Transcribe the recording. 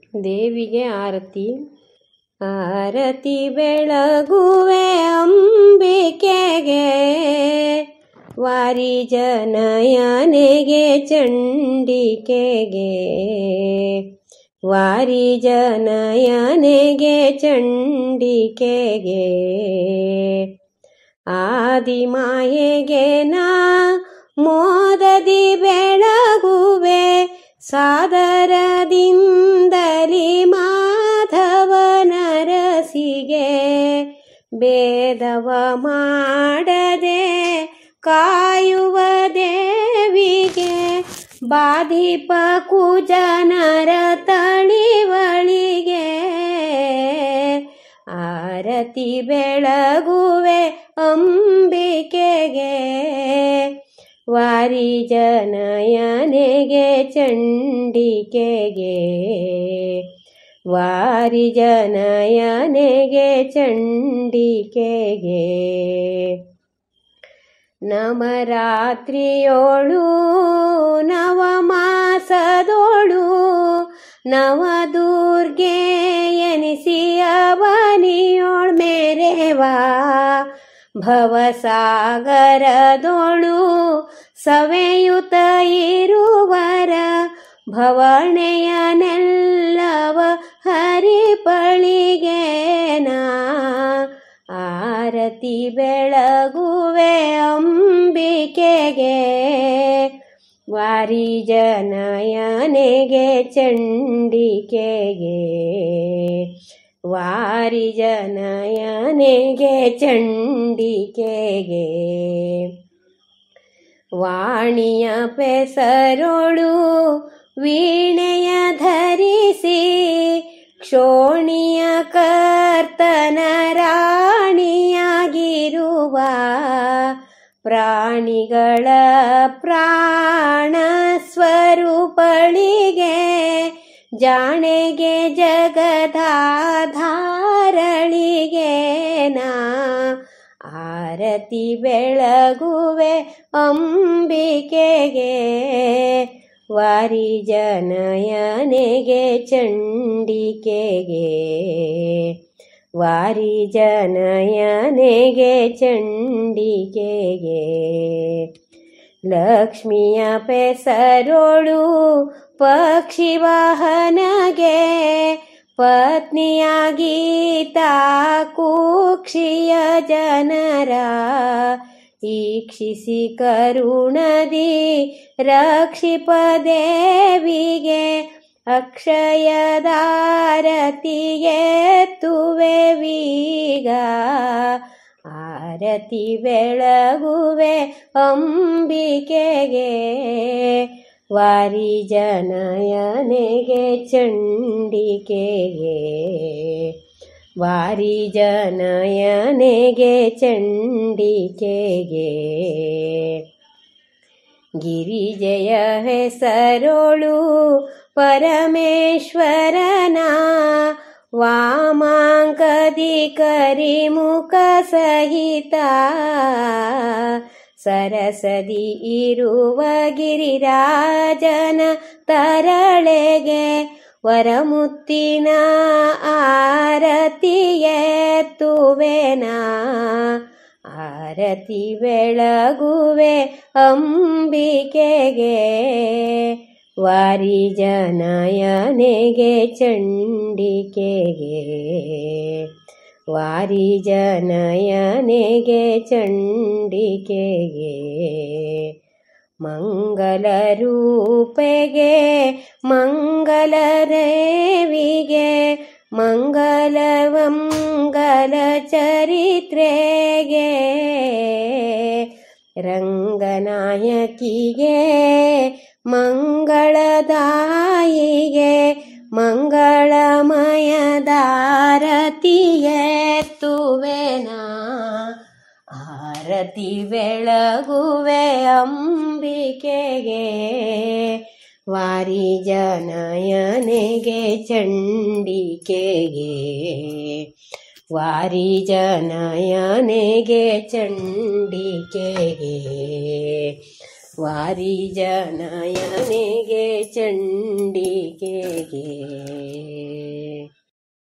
ದೇವಿಗೆ ಆರತಿ ಆರತಿ ಬೆಳಗುವೆ ಅಂಬಿಕೆಗೆ ವಾರಿ ಜನಯನೆಗೆ ಚಂಡಿಕೆಗೆ ವಾರಿ ಜನಯನೆಗೆ ಚಂಡಿಕೆಗೆ ಆದಿಮಾಯೆಗೆ ನಾ ಮೋದದಿ ಬೆಳಗುವೆ ಸಾದರದಿಂದಲಿ ಮಾಧವನ ರಸಿಗೆ ಭೇದವ ಮಾಡದೆ ಕಾಯುವ ದೇವಿಗೆ ಬಾಧಿಪ ಕುಜನರ ತಳಿವಳಿಗೆ ಆರತಿ ಬೆಳಗುವೆ ಅಂಬಿಕೆಗೆ ವಾರಿ ಜನಯನೆಗೆ ಚಂಡಿಕೆಗೆ ವಾರಿ ಜನಯನೆಗೆ ಚಂಡಿಕೆಗೆ ನವರಾತ್ರಿಯೋಳು ನವಮಾಸದೋಳು ನವದುರ್ಗೆ ಎನಿಸಿ ಅವನಿಯೋಳ್ ಮೇರೆವಾ ಭವಸಾಗರದೋಳು ಸವೆಯುತ ಇರುವರ ಭವಣೆಯನೆಲ್ಲವ ಹರಿಪಳಿಗೆನಾ ಆರತಿ ಬೆಳಗುವೆ ಅಂಬಿಕೆಗೆ ವಾರಿ ಜನಯನೆಗೆ ಚಂಡಿಕೆಗೆ ವಾರಿ ಜನಯನೆಗೆ ಚಂಡಿಕೆಗೆ ವಾಣಿಯ ಪೆಸರೊಳು ವೀಣೆಯ ಧರಿಸಿ ಕ್ಷೋಣಿಯ ಕರ್ತನ ರಾಣಿಯಾಗಿರುವ ಪ್ರಾಣಿಗಳ ಪ್ರಾಣ ಸ್ವರೂಪಳಿಗೆ ಜಾಣೆಗೆ ಜಗದಾಧಾರಳಿಗೆ ನಾ ಆರತಿ ಬೆಳಗುವೆ ಅಂಬಿಕೆಗೆ ವಾರಿ ಜನಯನೆಗೆ ಚಂಡಿಕೆಗೆ ವಾರಿ ಜನಯನೆಗೆ ಚಂಡಿಕೆಗೆ ಲಕ್ಷ್ಮಿಯ ಪೆಸರೋಳು ಪಕ್ಷಿ ವಾಹನಗೆ ಪತ್ನಿಯಾಗೀತ ಕುಕ್ಷಿಯ ಜನರ ಈಕ್ಷಿಸಿ ಕರುಣದಿ ರಕ್ಷಿಪ ದೇವಿಗೆ ಅಕ್ಷಯದಾರತಿಗೆ ತುವೆವೀಗ ಆರತಿ ಬೆಳಗುವೆ ಅಂಬಿಕೆಗೆ ವಾರಿ ಜನಯನೆಗೆ ಚಂಡಿಕೆಗೆ ವಾರಿ ಜನಯನೆಗೆ ಚಂಡಿಕೆಗೆ ಗಿರಿಜಯ ಹೆಸರೋಳು ಪರಮೇಶ್ವರನ ವಾಮಾಂಕದಿ ಕರಿಮುಖ ಸಹಿತ ಸರಸದಿ ಇರುವ ಗಿರಿರಾಜನ ತರಳೆಗೆ ವರಮುತ್ತಿನ ಆರತಿಯೇತುವೆನಾ ಆರತಿ ಬೆಳಗುವೆ ಅಂಬಿಕೆಗೆ ವಾರಿ ಜನಯನೆಗೆ ಚಂಡಿಕೆಗೆ ವಾರಿ ಜನಯನೆಗೆ ಚಂಡಿಕೆಗೆ ಮಂಗಲ ರೂಪೆಗೆ ಮಂಗಲ ರೇವಿಗೆ ಮಂಗಲ ಮಂಗಲ ಚರಿತ್ರೆಗೆ ರಂಗನಾಯಕಿಗೆ ಮಂಗಳದಾಯಿಗೆ ಮಂಗಳಮಯದಾರತಿಯೇತುವೆನಾ ಆರತಿ ಬೆಳಗುವೆ ಅಂಬಿಕೆಗೆ ವಾರಿ ಜನಯನೆಗೆ ಚಂಡಿಕೆಗೆ ವಾರಿ ಜನಯನೆಗೆ ಚಂಡಿಕೆಗೆ ವಾರಿಜನಯನೆಗೆ ಚಂಡಿಕೆಗೆ